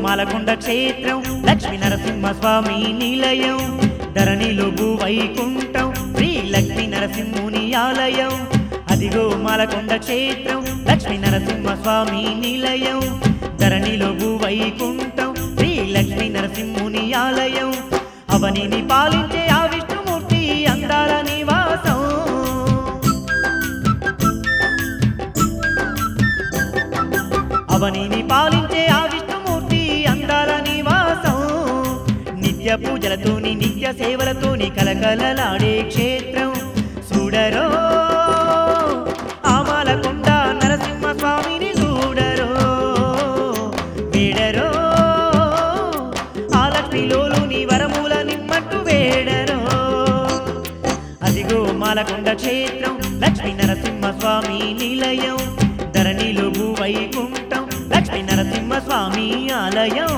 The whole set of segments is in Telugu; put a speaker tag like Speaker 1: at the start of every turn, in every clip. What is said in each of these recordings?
Speaker 1: మాలకొండ క్షేత్రం లక్ష్మీ నరసింహ స్వామి నిలయం ధరణిలో వైకుంఠం శ్రీ లక్ష్మీ నరసింహుని ఆలయం అదిగో మాలకొండ క్షేత్రం లక్ష్మీ నరసింహ స్వామి నిలయం ధరణిలో వైకుంఠం శ్రీ లక్ష్మీ నరసింహుని ఆలయం అవనిని పాలించే ఆ విష్ణుమూర్తి అందాల నివాసం అవనిని పాలించే ఆ విష్ణుమూర్తి అందాల నివాసం నిత్య పూజలతోని నిత్య సేవలతోని కలకలలాడే క్షేత్రం చూడరో ఆమాలకొండ నరసింహ స్వామిని చూడరో వేడరో ఆ లక్ష్మిలోని వరముల నిమ్మట్టు వేడరో అదిగో మాలకొండ క్షేత్రం లక్ష్మీ నరసింహ స్వామి నిలయం ధరణిలో వైకుంఠం లక్ష్మీ నరసింహ స్వామి ఆలయం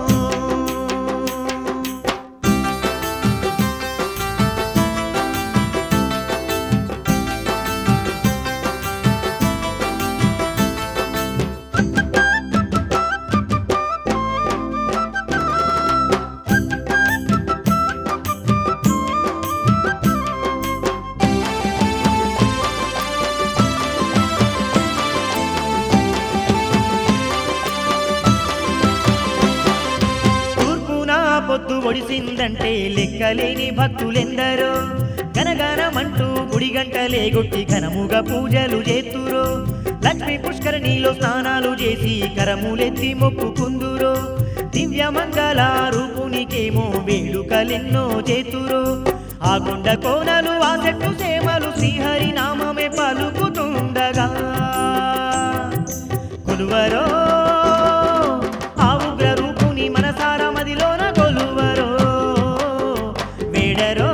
Speaker 1: తూర్పున పొద్దు ఒడిసిందంటే లెక్కలేని భక్తులెందరో గనగనమంటూ గుడి గంటలే గొట్టి ఘనముగా పూజలు చేతురో లక్ష్మీ పుష్కరిణిలో స్నానాలు చేసి కరములెత్తి మొక్కుకుందురో దివ్య మంగళ రూపునికేమో వేడుకలెన్నో చేతురో ఆ కొండ కోనలు ఆ చెట్టు సేమలు శ్రీహరి నామమే పలుకుతుండగా కొలువరో ఆ ఉగ్ర రూపుని మనసార మదిలోన కొలువరో వేడరో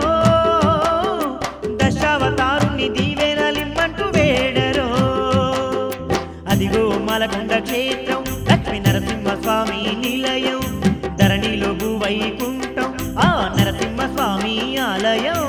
Speaker 1: దశావతారుని దీవెనలిమ్మంటూ వేడరో అదిగో మలకొండ క్షేత్రం లక్ష్మీ నరసింహ స్వామి నిలయం ధరణిలో వైకుంఠం ఆ నరసింహ స్వామి ఆలయం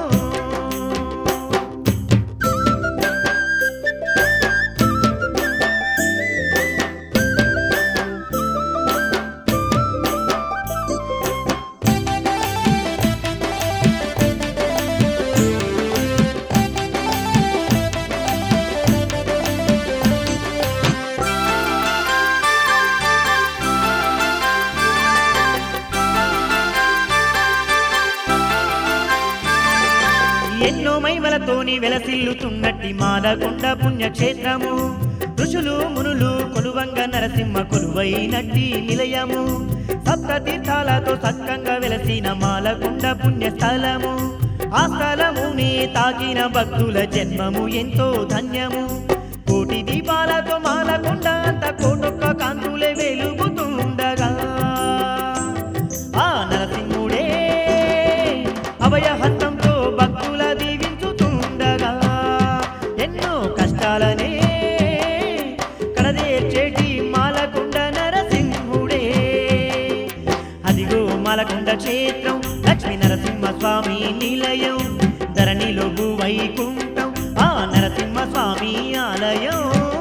Speaker 1: ఎన్నో మైమలతోని వెలసిల్లుతున్నట్టి మాలకొండ పుణ్యక్షేత్రము ఋషులు మునులు కొలువంగ నరసింహ కొలువైనట్టి నిలయము సప్త తీర్థాలతో సక్కంగా వెలసిన మాలకొండ పుణ్యస్థలము ఆ స్థలముని తాకిన భక్తుల జన్మము ఎంతో ధన్యము కోటి దీపాలతో మాలకొండ అంత కోటొక్క కాంతులే వెలుగుతుండగా ఆ నరసింహుడే అభయ హస్తంతో భక్తుల దీవించుతుండగా ఎన్నో కష్టాలనే కడదేర్చేటి మాలకొండ నరసింహుడే అదిగో మాలకొండ క్షేత్రం లక్ష్మీ నరసింహ స్వామి నిలయం ధరణిలో వైకుంఠం ఆ నరసింహ స్వామి ఆలయం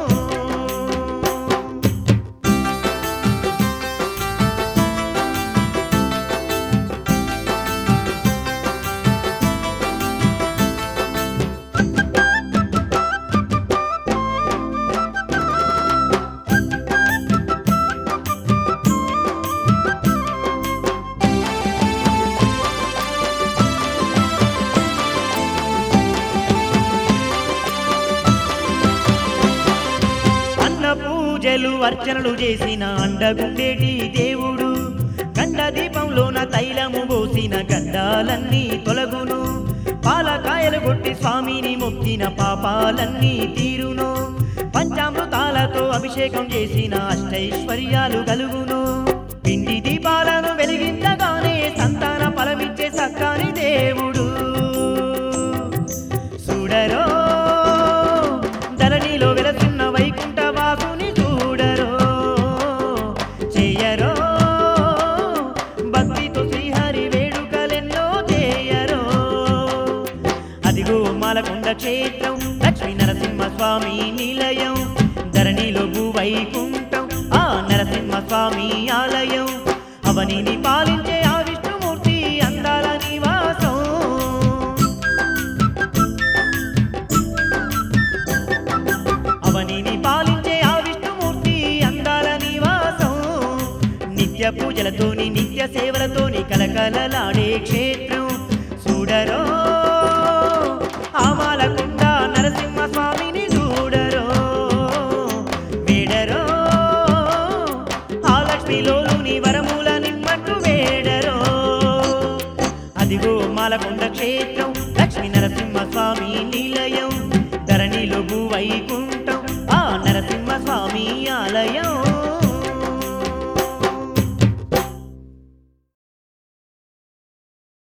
Speaker 1: అన్న పూజలు అర్చనలు చేసిన అండగుండేటి దేవుడు గండ దీపంలోన తైలము పోసిన గండాలన్నీ తొలగును పాలకాయలు కొట్టి స్వామిని మొక్కిన పాపాలన్నీ తీరును పంచామృతాలతో అభిషేకం చేసిన అష్టైశ్వర్యాలు కలుగును పిండి దీపాలను వెలిగించగానే సంతాన ఫలమిచ్చే సక్కాని దేవుడు చూడరో ధరణిలో వెలసిన వైకుంఠ వాసుని చూడరో చేయరో భక్తితో శ్రీహరి వేడుకలెన్నో చేయరో అదిగో మాలకొండ క్షేత్రం లక్ష్మీ నరసింహ స్వామి నిలయం ధరణిలో వైకుంఠం ఆ నరసింహ నరసింహస్వామి ఆలయం అవనిని పాలించే ఆ విష్ణుమూర్తి అందాల నివాసం అవనిని పాలించే ఆ విష్ణుమూర్తి అందాల నివాసం నిత్య పూజలతోని నిత్య సేవలతోని కలకలలాడే క్షేత్రం చూడరో ఆమాలకుండ నరసింహ స్వామిని చూడరో వేడరో ఆ లక్ష్మిలోని వరముల నిమ్మట్టు వేడరో అదిగో మాలకొండ క్షేత్రం లక్ష్మీ నరసింహ స్వామి నిలయం ధరణిలో భూవైకుంఠం ఆ నరసింహ స్వామి ఆలయం